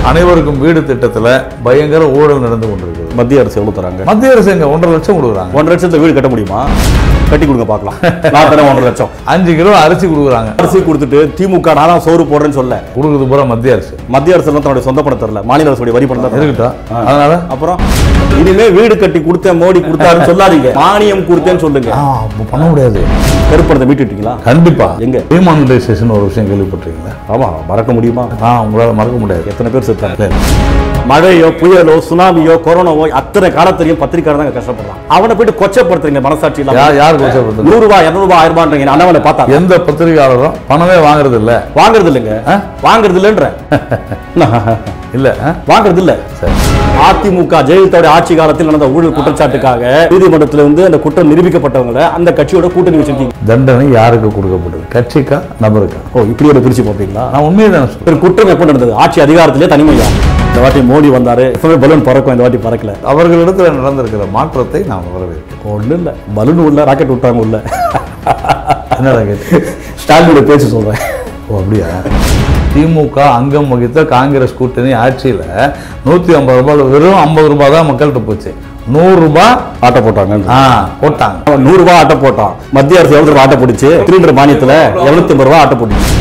அனைவருக்கும் வீடு திட்டத்துல பயங்கர ஊழல் நடந்து கொண்டிருக்குது மத்திய அரசு எவ்வளவு தராங்க மத்திய அரசு எங்க ஒன்றரை லட்சம் கொடுக்குறாங்க ஒன்றரை லட்சத்துல வீடு கட்ட முடியுமா கட்டி கொடுங்க பார்க்கலாம் நான் தரேன் ஒன்றரை லட்சம் அஞ்சு கிலோ அரிசி கொடுக்குறாங்க அரிசி கொடுத்துட்டு திமுக நான் தான் சோறு போடுறேன்னு சொல்ல கொடுக்குறது பூரா மத்திய அரசு மத்திய அரசு எல்லாம் தன்னுடைய சொந்த பணம் தரல மாநில அரசுடைய வரி பணம் தான் தராங்க. இருக்கட்டும் அதனால அப்புறம் இனிமே வீடு கட்டி கொடுத்தேன் மோடி கொடுத்தாருன்னு சொல்லாதீங்க மானியம் கொடுத்தேன்னு சொல்லுங்க ஆ, அப்ப பண்ண முடியாது கருப்பணத்தை மீட்டுட்டீங்களா கண்டிப்பா எங்க? டிமானிட்டைசேஷன் ஒரு விஷயம் கேள்விப்பட்டிருக்கீங்களா ஆமா மறக்க முடியுமா ஆ உங்களால மறக்க முடியாது எத்தனை பேர் செத்தாங்க மழையோ புயலோ சுனாமியோ கொரோனாவோ அத்தனை காலத்திலையும் பத்திரிக்கை தாங்க கஷ்டப்படுறான் அவனை போயிட்டு கொச்சப்படுத்துறீங்க மனசாட்சி இல்லாம யார் யார் கொச்சப்படுத்துறது? நூறு ரூபாய் இருநூறு ரூபாய் ஆயிரம் ரூபாய்ன்றீங்க அண்ணாவனை பார்த்தா எந்த பத்திரிகையாளரும் பணமே வாங்குறது இல்ல வாங்குறது இல்லைங்க வாங்குறது இல்லைன்ற இல்ல ஆ? வாங்குறது இல்ல அதிமுக ஜெயலலிதாவுடைய ஆட்சி காலத்தில் நடந்த ஊழல் குற்றச்சாட்டுக்காக நீதிமன்றத்தில் வந்து அந்த குற்றம் நிரூபிக்கப்பட்டவங்களை அந்த கட்சியோட கூட்டணி வச்சிருக்கீங்க தண்டனை யாருக்கு கொடுக்கப்பட்டது கட்சிக்கா நபருக்கா ஓ இப்படி ஒரு பிரிச்சு பார்ப்பீங்களா நான் உண்மையை தான் சொல்றேன் ஒரு குற்றம் எப்போ நடந்தது ஆட்சி அதிகாரத்திலே தனிமையா இந்த வாட்டி மோடி வந்தாரு எப்பவுமே பலூன் பறக்கும் இந்த வாட்டி பறக்கல அவர்களிடத்துல நடந்திருக்கிற மாற்றத்தை நான் வரவேற்கிறேன் ஒன்றும் இல்லை பலூன் உள்ள ராக்கெட் விட்டாங்க உள்ள என்னடா கேட்டு ஸ்டாலினோட பேச்சு சொல்றேன் ஓ அப்படியா திமுக அங்கம் வகித்த காங்கிரஸ் கூட்டணி ஆட்சியில நூத்தி ஐம்பது ரூபாய் வெறும் ஐம்பது ரூபாய் தான் மக்கள்கிட்ட போச்சு நூறு ரூபாய் ஆட்டை போட்டாங்க ஆ போட்டாங்க அவன் நூறு ரூபாய் ஆட்டை போட்டான் மத்திய அரசு எவ்வளவு ரூபாய் ஆட்டை போட்டுச்சு திருன்ற மானியத்துல எவ்வளவு ஐம்பது ரூபாய் ஆட்டை போட்டுச்சு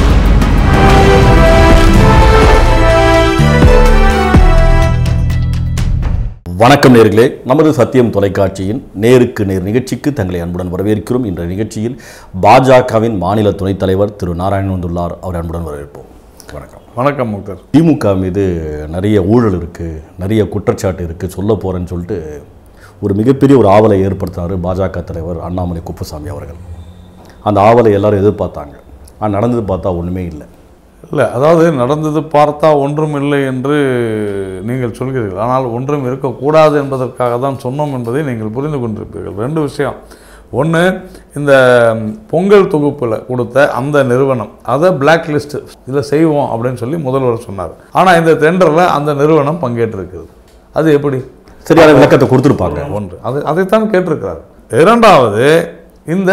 வணக்கம் நேர்களே நமது சத்தியம் தொலைக்காட்சியின் நேருக்கு நேர் நிகழ்ச்சிக்கு தங்களை அன்புடன் வரவேற்கிறோம் இன்றைய நிகழ்ச்சியில் பாஜகவின் மாநில துணைத் தலைவர் திரு நாராயணன் வந்துள்ளார் அவர் அன்புடன் வரவேற்போம் வணக்கம் வணக்கம் முக்தர் திமுக மீது நிறைய ஊழல் இருக்குது நிறைய குற்றச்சாட்டு இருக்குது சொல்ல போகிறேன்னு சொல்லிட்டு ஒரு மிகப்பெரிய ஒரு ஆவலை ஏற்படுத்தினார் பாஜக தலைவர் அண்ணாமலை குப்புசாமி அவர்கள் அந்த ஆவலை எல்லாரும் எதிர்பார்த்தாங்க ஆனால் நடந்தது பார்த்தா ஒன்றுமே இல்லை இல்லை அதாவது நடந்தது பார்த்தா ஒன்றும் இல்லை என்று நீங்கள் சொல்கிறீர்கள் ஆனால் ஒன்றும் இருக்கக்கூடாது என்பதற்காக தான் சொன்னோம் என்பதை நீங்கள் புரிந்து கொண்டிருப்பீர்கள் ரெண்டு விஷயம் ஒன்று இந்த பொங்கல் தொகுப்பில் கொடுத்த அந்த நிறுவனம் அதை பிளாக் லிஸ்ட் இதில் செய்வோம் அப்படின்னு சொல்லி முதல்வர் சொன்னார் ஆனால் இந்த டெண்டரில் அந்த நிறுவனம் பங்கேற்றிருக்கிறது அது எப்படி சரியான விளக்கத்தை கொடுத்துருப்பாங்க ஒன்று அது அதைத்தான் கேட்டிருக்கிறார் இரண்டாவது இந்த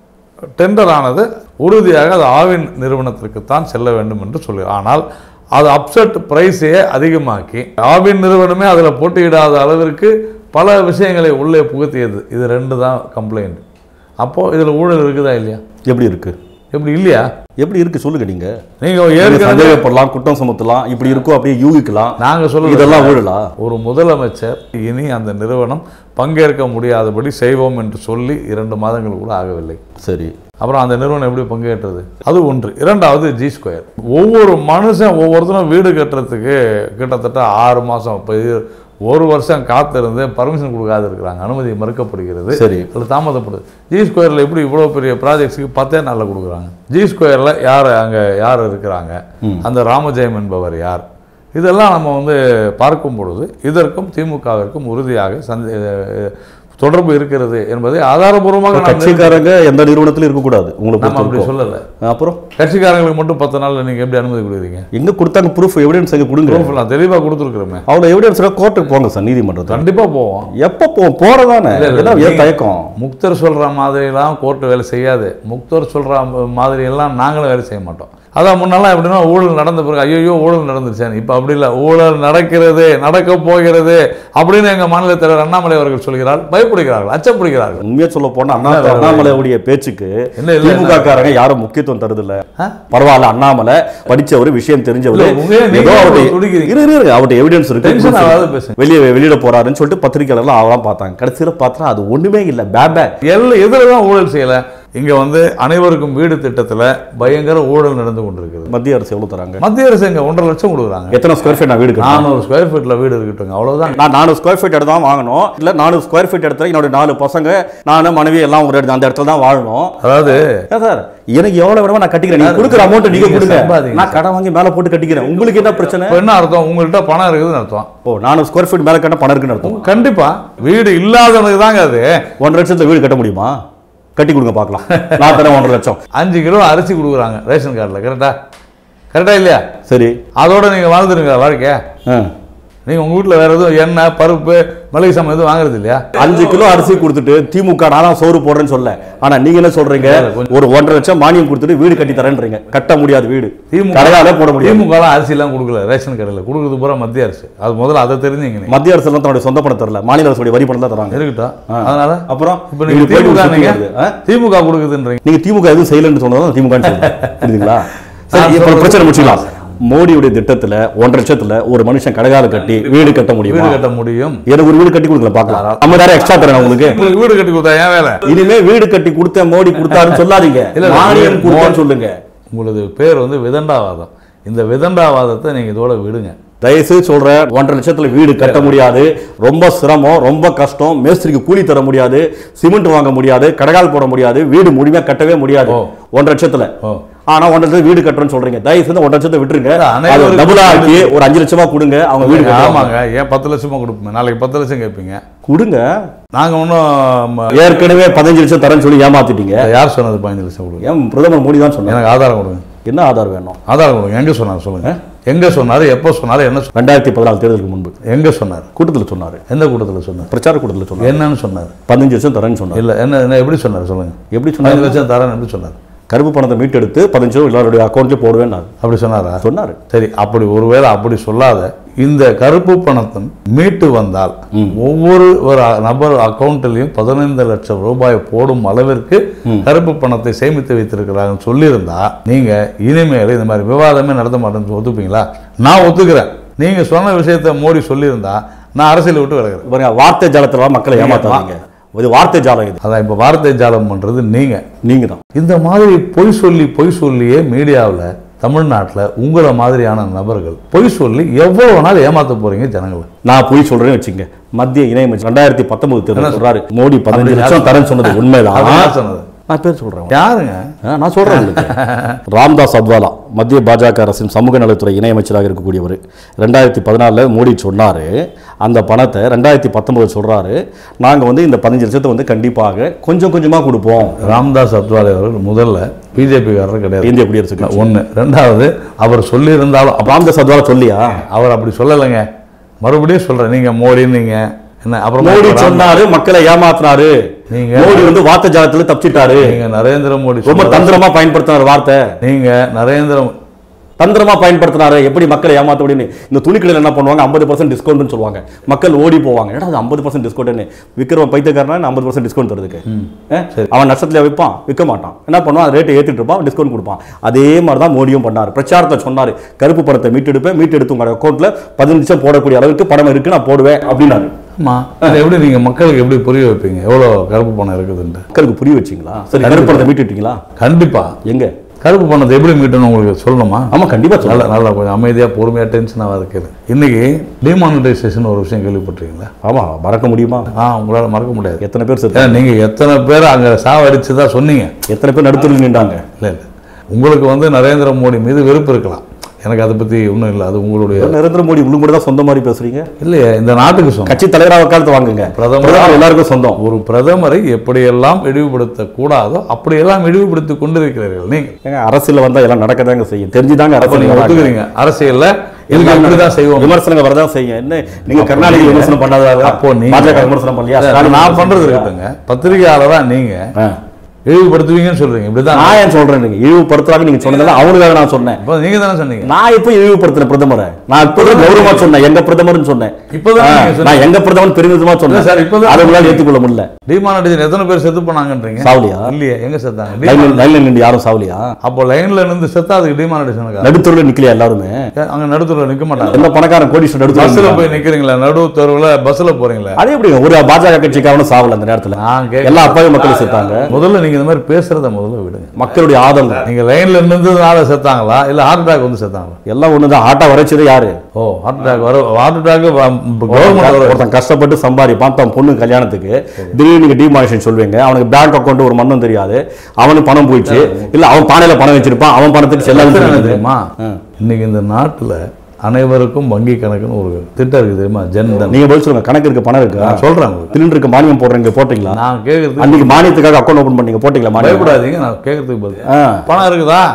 டெண்டரானது உறுதியாக அது ஆவின் நிறுவனத்திற்கு தான் செல்ல வேண்டும் என்று சொல்லி ஆனால் அது அப்செட் பிரைஸையே அதிகமாக்கி ஆவின் நிறுவனமே அதில் போட்டியிடாத அளவிற்கு பல விஷயங்களை உள்ளே புகுத்தியது இது ரெண்டு தான் கம்ப்ளைண்ட் அப்போது இதில் ஊழல் இருக்குதா இல்லையா எப்படி இருக்கு எப்படி இல்லையா எப்படி இருக்கு சொல்லுங்க நீங்க நீங்கள் நீங்க ஏற்கனவே சந்தேகப்படலாம் குற்றம் சுமத்தலாம் இப்படி இருக்கும் அப்படியே யூகிக்கலாம் நாங்கள் சொல்ல இதெல்லாம் ஊழலா ஒரு முதலமைச்சர் இனி அந்த நிறுவனம் பங்கேற்க முடியாதபடி செய்வோம் என்று சொல்லி இரண்டு மாதங்கள் கூட ஆகவில்லை சரி அப்புறம் அந்த நிறுவனம் எப்படி பங்கேற்றது அது ஒன்று இரண்டாவது ஜி ஸ்கொயர் ஒவ்வொரு மனுஷன் ஒவ்வொருத்தரும் வீடு கட்டுறதுக்கு கிட்டத்தட்ட ஆறு மாதம் இப்போ ஒரு வருஷம் காத்திருந்து பர்மிஷன் கொடுக்காது இருக்கிறாங்க அனுமதி மறுக்கப்படுகிறது சரி அது தாமதப்படுது ஜி ஸ்கொயரில் எப்படி இவ்வளோ பெரிய ப்ராஜெக்ட்ஸுக்கு பத்தே நாளில் கொடுக்குறாங்க ஜி ஸ்கொயரில் யார் அங்கே யார் இருக்கிறாங்க அந்த ராமஜெயம் என்பவர் யார் இதெல்லாம் நம்ம வந்து பார்க்கும் பொழுது இதற்கும் திமுகவிற்கும் உறுதியாக சந்தே தொடர்பு இருக்கிறது என்பதை ஆதாரபூர்வமாக நாம் கட்சிக்காரங்க எந்த நிறுவனத்திலும் இருக்கக்கூடாது உங்களை நம்ம பொறுத்த அப்படி வரைக்கும். சொல்லலை அப்புறம் கட்சிக்காரங்களுக்கு மட்டும் பத்து நாள்ல நீங்க எப்படி அனுமதி கொடுக்குறீங்க எங்க கொடுத்தாங்க ப்ரூஃப் எவிடன்ஸ் எங்க கொடுங்க ப்ரூஃப் நான் தெளிவா கொடுத்துருக்குறோமே அவ்வளோ எவிடன்ஸ் கோர்ட்டுக்கு போங்க சார் நீதிமன்றத்தில் கண்டிப்பா போவோம் எப்போ போ போறதானே இல்ல, இல்ல, ஏதாவது ஏன் நீங்க- தயக்கம் முக்தர் சொல்ற மாதிரிலாம் கோர்ட்டு வேலை செய்யாது முக்தர் சொல்ற மாதிரி எல்லாம் நாங்களும் வேலை செய்ய மாட்டோம் அதான் முன்னெல்லாம் எப்படின்னா ஊழல் நடந்த பிறகு ஐயோ ஊழல் நடந்துருச்சேன் இப்போ அப்படி இல்லை ஊழல் நடக்கிறது நடக்க போகிறது அப்படின்னு எங்க மாநில தலைவர் அண்ணாமலை அவர்கள் சொல்கிறார் பயப்படுகிறார்கள் அச்சப்படுகிறார்கள் உண்மையா சொல்ல போனா அண்ணா என்ன வேற அண்ணாமலையுடைய பேச்சுக்கு என்ன இல்ல, திமுக காரங்க யாரும் முக்கியத்துவம் தருதில்ல பரவாயில்ல அண்ணாமலை படிச்சவர் விஷயம் தெரிஞ்சவர் இல்ல, உண்மையா நீங்க ஏதோ அவர்ட்ட- துடிக்கிறீங்க. இரு, இரு, இரு, அவர்ட்ட எவிடன்ஸ் இருக்கு Tension proof ஆகாத இருக்கு. பேசுங்க. வெளியே வெளியிட போறாருன்னு சொல்லிட்டு பத்திரிகையாளர்லாம் அவெல்லாம் பார்த்தாங்க கடைசியில பார்த்தா அது ஒண்ணுமே இல்ல பேபே எல்ல எதுல தான் ஊழல் செய்யல இங்க வந்து அனைவருக்கும் வீடு திட்டத்துல பயங்கர ஊழல் நடந்து கொண்டிருக்கிறது மத்திய அரசு எவ்வளவு தராங்க மத்திய அரசு இங்க ஒன்றரை லட்சம் கொடுக்குறாங்க எத்தனை ஸ்கொயர் ஃபீட் நான் வீடு கட்டணும் நானூறு ஸ்கொயர் ஃபீட்ல வீடு இருக்கட்டும் அவ்வளவுதான் நான் நானூறு ஸ்கொயர் ஃபீட் இடத்துல தான் வாங்கணும் இல்ல நானூறு ஸ்கொயர் ஃபீட் இடத்துல என்னோட நாலு பசங்க நானும் மனைவி எல்லாம் ஒரு இடத்துல அந்த இடத்துல தான் வாழணும் அதாவது ஏன் சார் எனக்கு எவ்வளவு வேணுமோ நான் கட்டிக்கிறேன் நீங்க கொடுக்குற அமௌண்ட் நீங்க நீங்க கொடுங்க சம்பாதிங்க நான் கடன் வாங்கி மேல போட்டு கட்டிக்கிறேன் உங்களுக்கு என்ன பிரச்சனை இப்ப என்ன அர்த்தம் உங்கள்கிட்ட பணம் இருக்குதுன்னு அர்த்தம் ஓ நானூறு ஸ்கொயர் ஃபீட் மேல கட்ட பணம் இருக்குன்னு அர்த்தம் கண்டிப்பா வீடு இல்லாதவனுக்கு தாங்க அது ஒன்றரை லட்சத்துல வீடு கட்ட முடியுமா கட்டி கொடுங்க பார்க்கலாம் நான் தரேன் ஒன்றரை லட்சம் அஞ்சு கிலோ அரிசி கொடுக்குறாங்க ரேஷன் கார்டில் கரெக்டா கரெக்டா இல்லையா சரி அதோட நீங்க வாழ்ந்துருங்க வாழ்க்கை ஆ. நீங்க உங்க வீட்ல வேற எதுவும் எண்ணெய் பருப்பு மளிகை சாமான் எதுவும் வாங்குறது இல்லையா அஞ்சு கிலோ அரிசி கொடுத்துட்டு திமுக நான் தான் சோறு போடுறேன்னு சொல்ல ஆனா நீங்க என்ன சொல்றீங்க ஒரு ஒன்றரை லட்சம் மானியம் கொடுத்துட்டு வீடு கட்டி தரேன்றீங்க கட்ட முடியாது வீடு திமுக கடையால போட முடியாது திமுக எல்லாம் அரிசி எல்லாம் கொடுக்கல ரேஷன் கடையில் கொடுக்குறது பூரா மத்திய அரசு அது முதல்ல அதை தெரிஞ்சுங்க நீங்க மத்திய அரசு எல்லாம் தன்னுடைய சொந்த பணம் தரல மாநில அரசுடைய வரி பணம் தான் தராங்க இருக்கட்டும் அதனால அப்புறம் இப்போ நீங்க நீங்க போய் திமுக சுத்தி நீங்க வருது, ஆ? திமுக கொடுக்குதுன்றீங்க நீங்க திமுக எதுவும் செய்யலன்னு சொன்னதான் திமுக புரியுதுங்களா சரி நான் இப்ப சொல்றது பிரச்சனை முடிச்சுக்கலாம் மோடியுடைய திட்டத்துல ஒன்றரை லட்சத்துல ஒரு மனுஷன் கடைகால கட்டி வீடு கட்ட முடியுமா வீடு கட்ட முடியும் எனக்கு ஒரு வீடு கட்டி கொடுக்கல பார்க்கலாம் ஐம்பதாயிரம் எக்ஸ்ட்ரா தரேன் உங்களுக்கு உங்களுக்கு வீடு கட்டி கொடுத்தா ஏன் வேலை இனிமே வீடு கட்டி கொடுத்த மோடி கொடுத்தாருன்னு சொல்லாதீங்க இல்ல, இல்ல, மானியம் மோ- கொடுத்தான்னு சொல்லுங்க உங்களது பேர் வந்து விதண்டாவாதம் இந்த விதண்டாவாதத்தை நீங்க இதோட விடுங்க தயவுசெய்து சொல்றேன் ஒன்றரை லட்சத்துல வீடு கட்ட முடியாது ரொம்ப சிரமம் ரொம்ப கஷ்டம் மேஸ்திரிக்கு கூலி தர முடியாது சிமெண்ட் வாங்க முடியாது கடகால் போட முடியாது வீடு முழுமையா கட்டவே முடியாது ஓ. ஒன்றரை லட்சத்துல ஓ ஆனா ஒன்றரை லட்சம் வீடு கட்டுறேன்னு சொல்றீங்க தயவு செய்து ஒன்றரை லட்சத்தை விட்டுருங்க இல்ல, அது அனைவருக்கும் டபுளா ஆக்கி ஒரு அஞ்சு லட்சமா கொடுங்க அவங்க வீடு கட்டுவாங்க. ஆமாங்க ஏன் பத்து லட்சமா கொடுப்போம் நாளைக்கு பத்து லட்சம் கேட்பீங்க கொடுங்க நாங்க ஒன்றும் ஏற்கனவே பதினஞ்சு லட்சம் தரேன்னு சொல்லி ஏமாத்திட்டீங்க யார் சொன்னது பதினஞ்சு லட்சம் கொடுங்க ஏன் பிரதமர் மோடி தான் சொன்னாங்க எனக்கு ஆதாரம் கொடுங்க என்ன ஆதார் வேணும் ஆதாரம் கொடுங்க எங்க சொன்னார் சொல்லுங்க எங்க சொன்னாரு எப்போ சொன்னாரு என்ன சொன்னாரு ரெண்டாயிரத்தி பதினாலு தேர்தலுக்கு முன்பு எங்க சொன்னார் கூட்டத்துல சொன்னாரு எந்த கூட்டத்தில் சொன்னார் பிரச்சார கூட்டத்துல சொன்னாரு என்னன்னு சொன்னார் பதினஞ்சு லட்சம் தரேன்னு சொன்னாரு இல்ல என்ன என்ன எப்படி சொன்னார் சொல்லுங்க எப்படி பதினஞ்சு சொன்னாரு லட்சம் தரேன் எப்படி சொன்னார் கருப்பு பணத்தை மீட்டெடுத்து பதினஞ்சு லட்சம் எல்லாருடைய அக்கௌண்ட்லயே போடுவேன் அப்படி சொன்னாரா சொன்னாரு சரி அப்படி ஒருவேளை அப்படி சொல்லாத இந்த கருப்பு பணத்தை மீட்டு வந்தால் ஒவ்வொரு ஒரு நபர் அக்கௌண்ட்லயும் பதினைந்து லட்சம் ரூபாய் போடும் அளவிற்கு கருப்பு பணத்தை சேமித்து வைத்திருக்கிறாங்கன்னு சொல்லியிருந்தா நீங்க இனிமேல் இந்த மாதிரி விவாதமே நடத்த மாட்டேன்னு ஒத்துப்பீங்களா நான் ஒத்துக்கிறேன் நீங்க சொன்ன விஷயத்த மோடி சொல்லியிருந்தா நான் அரசியலை விட்டு விலகிறேன் பாருங்க வார்த்தை ஜாலத்துல மக்களை ஏமாத்தாதீங்க இது வார்த்தை ஜாலம் இது அதான் இப்போ வார்த்தை ஜாலம் பண்றது நீங்க நீங்க தான் இந்த மாதிரி பொய் சொல்லி பொய் சொல்லியே மீடியாவில் தமிழ்நாட்டில் உங்களை மாதிரியான நபர்கள் பொய் சொல்லி எவ்வளவு நாள் ஏமாத்த போறீங்க ஜனங்களை நான் போய் சொல்றேன்னு வச்சுங்க மத்திய இணையமைச்சர் ரெண்டாயிரத்தி பத்தொன்பது தேர்தல் சொல்றாரு மோடி பதினஞ்சு அப்படி லட்சம் யார் தரேன்னு சொன்னது அது உண்மைதான் யார் சொன்னது நான் பேர் சொல்றேன் யாருங்க ஆ, நான் சொல்றேன் உங்களுக்கு ராம்தாஸ் அத்வாலா மத்திய பாஜக அரசின் சமூக நலத்துறை இணையமைச்சராக இருக்கக்கூடியவர் ரெண்டாயிரத்தி பதினாலில் மோடி சொன்னார் அந்த பணத்தை ரெண்டாயிரத்தி பத்தொன்பது சொல்றாரு நாங்கள் வந்து இந்த பதினஞ்சு லட்சத்தை வந்து கண்டிப்பாக கொஞ்சம் கொஞ்சமாக கொடுப்போம் ராம்தாஸ் அத்வாலே அவர்கள் முதல்ல பிஜேபிக்காரர் கிடையாது இந்திய குடியரசுக்கு ஒன்று ரெண்டாவது அவர் சொல்லியிருந்தாலும் அப்ப ராம்தாஸ் அத்வாலா சொல்லியா அவர் அப்படி சொல்லலைங்க மறுபடியும் சொல்றேன் நீங்க மோடின்னு நீங்க என்ன அப்புறம் மோடி சொன்னாரு மக்களை ஏமாத்துனாரு நீங்க- மோடி வந்து வார்த்தை ஜாலத்துல தப்பிச்சிட்டாரு நீங்க நரேந்திர மோடி ரொம்ப சொன்னதை- தந்திரமா பயன்படுத்தினார் வார்த்தை நீங்க நரேந்திர தந்திரமா பயன்படுத்தினாரு எப்படி மக்களை ஏமாத்த முடியும்னு இந்த துணிக்கடையில் என்ன பண்ணுவாங்க ஐம்பது பர்சன்ட் டிஸ்கவுண்ட்னு சொல்லுவாங்க மக்கள் ஓடி போவாங்க ஏன்னா அது ஐம்பது பர்சன்ட் டிஸ்கவுண்ட்னு விற்கிறவ பைத்தியக்காரனா ஐம்பது பர்சன்ட் டிஸ்கவுண்ட் தருதுக்கு அஹ், அவன் நஷ்டத்துல விற்பான் விற்க மாட்டான் என்ன பண்ணுவான் ரேட்டை ஏற்றிட்டு இருப்பான் டிஸ்கவுண்ட் கொடுப்பான் அதே மாதிரி தான் மோடியும் பண்ணார் பிரச்சாரத்தை சொன்னார் கருப்பு பணத்தை மீட்டெடுப்பேன் மீட்டெடுத்து உங்களோட அக்கௌண்ட்ல பதினஞ்சு லட்சம் போடக்கூடிய அளவுக்கு பணம் இருக்கு நான் போடுவேன் அப்படின்னாரு ஆமா அது எப்படி நீங்க மக்களுக்கு எப்படி புரிய வைப்பீங்க எவ்வளவு கருப்பு பணம் இருக்குதுன்ட்டு மக்களுக்கு புரிய வச்சிங்களா சரி கருப்பு பணத்தை மீட்டுட்டீங்களா கண்டிப்பா எங்க கருப்பு பணத்தை எப்படி மீட்டணும் உங்களுக்கு சொல்லணுமா ஆமா கண்டிப்பா நல்ல சொல்ல நல்லா கொஞ்சம் அமைதியாக பொறுமையாக டென்ஷனாக இருக்குது இன்னைக்கு டிமானிட்டைசேஷன் ஒரு விஷயம் கேள்விப்பட்டிருக்கீங்களா ஆமா மறக்க முடியுமா ஆ உங்களால் மறக்க முடியாது எத்தனை பேர் செத்து ஏன்னா நீங்கள் எத்தனை பேர் அங்கே சாவடிச்சு தான் சொன்னீங்க எத்தனை பேர் நடுத்தரில் நின்றாங்க இல்லை இல்லை உங்களுக்கு வந்து நரேந்திர மோடி மீது வெறுப்பு இருக்கலாம் எனக்கு அதை பற்றி ஒன்றும் இல்லை அது உங்களுடைய நரேந்திர மோடி உங்களுக்கு மட்டும் தான் சொந்த மாதிரி பேசுறீங்க இல்லையே இந்த நாட்டுக்கு சொந்தம் கட்சி தலைவராக உட்காந்து வாங்குங்க பிரதமரா- பிரதமர் எல்லாருக்கும் சொந்தம் ஒரு பிரதமரை எப்படியெல்லாம் இழிவுபடுத்த கூடாதோ அப்படியெல்லாம் இழிவுபடுத்தி கொண்டிருக்கிறீர்கள் நீங்கள் ஏங்க அரசியல் வந்தா எல்லாம் நடக்கதாங்க செய்யும் தெரிஞ்சுதாங்க அப்போ அரசியல் நீங்கள் வராங்க. ஒத்துக்கிறீங்க அரசியல்ல இதுக்கு இப்படி தான் செய்வோம் விமர்சனங்கள் வரதான் செய்யும் என்ன நீங்க கருணாநிதி விமர்சனம் பண்ணாத அப்போ நீங்க பாஜக விமர்சனம் பண்ணலையா இல்ல, ஸ்டாலின் நான் விமர்சனம் பண்றது பண்ணலையா? இருக்கட்டுங்க பத்திரிகையாளரா நீங்க ஆ. இழிவுபடுத்துவீங்கன்னு சொல்றீங்க இப்படிதான் நான் ஏன் சொல்றேன் நீங்க இழிவுபடுத்துறாங்க நீங்க சொன்னதெல்லாம் அவனுக்காக நான் சொன்னேன் இப்போ நீங்க தானே சொன்னீங்க நான் எப்போ இழிவுபடுத்துறேன் பிரதமரை நான் இப்பதான் கௌரவமா சொன்னேன் எங்க பிரதமர்னு சொன்னேன் இப்பதான் ஆ, நீங்க சொன்னீங்க. நான் எங்க பிரதமர் பெருமிதமா சொன்னேன் இல்ல சார், இப்பதான் அதை உங்களால ஏத்துக்கொள்ள முடியல டிமானிட்டேஷன் எத்தனை பேர் செத்து போனாங்கன்றீங்க சாவலியா இல்லையே எங்க செத்தாங்க லைன்ல Demonetization- லைன்ல நின்று யாரும் சாவலியா அப்போ லைன்ல நின்று செத்தா அதுக்கு டிமானிட்டேஷனுக்கா நடுத்தருல நிக்கலையா எல்லாருமே அங்க நடுத்தூர்ல நிக்க மாட்டாங்க எந்த பணக்காரன் கோடீஸ்வரர் பஸ்ல நடுத்தருல போய் நிக்கிறீங்களா நடு தெருவுல பஸ்ல போறீங்களா அதே எப்படி ஒரு பாஜக கட்சிக்காரனும் சாவல அந்த நேரத்துல நான் கேட்க எல்லா அப்பாவி மக்களும் செத்தாங்க முதல்ல நீங்க இந்த மாதிரி பேசுறத முதல்ல விடுங்க மக்களுடைய ஆதரவு நீங்க லைன்ல நின்றதுனால செத்தாங்களா இல்ல ஹார்ட் அட்டாக் வந்து செத்தாங்களா எல்லாம் ஒண்ணுதான் ஆட்டா வரைச்சது யாரு ஓ ஹார்ட் அட்டாக் வர ஹார்ட் அட்டாக் கவர்மெண்ட் வர ஒருத்தன் கஷ்டப்பட்டு சம்பாதிப்பான் தன் பொண்ணு கல்யாணத்துக்கு திடீர்னு நீங்க டிமானிஷன் சொல்வீங்க அவனுக்கு பேங்க் அக்கௌண்ட் ஒரு மண்ணும் தெரியாது அவனுக்கு பணம் போயிடுச்சு இல்ல அவன் பானையில பணம் வச்சிருப்பான் அவன் பணத்துக்கு பிரச்சனை என்ன செல்லாது தெரியுமா இன்னைக்கு இந்த நாட்டுல அனைவருக்கும் வங்கி கணக்குன்னு ஒரு திட்டம் இருக்கு தெரியுமா ஜன்தன் நீங்க பதில் சொல்லுங்க கணக்கு இருக்கு பணம் இருக்கா நான் சொல்றேன் உங்களுக்கு சிலிண்டருக்கு மானியம் போடுறீங்க போட்டீங்களா நான் கேட்கறதுக்கு அன்னைக்கு மானியத்துக்காக அக்கௌண்ட் ஓபன் பண்ணீங்க போட்டீங்களா மானியம் பயப்படாதீங்க நான் கேட்கறதுக்கு பதில் ஆ. பணம் இருக்குதா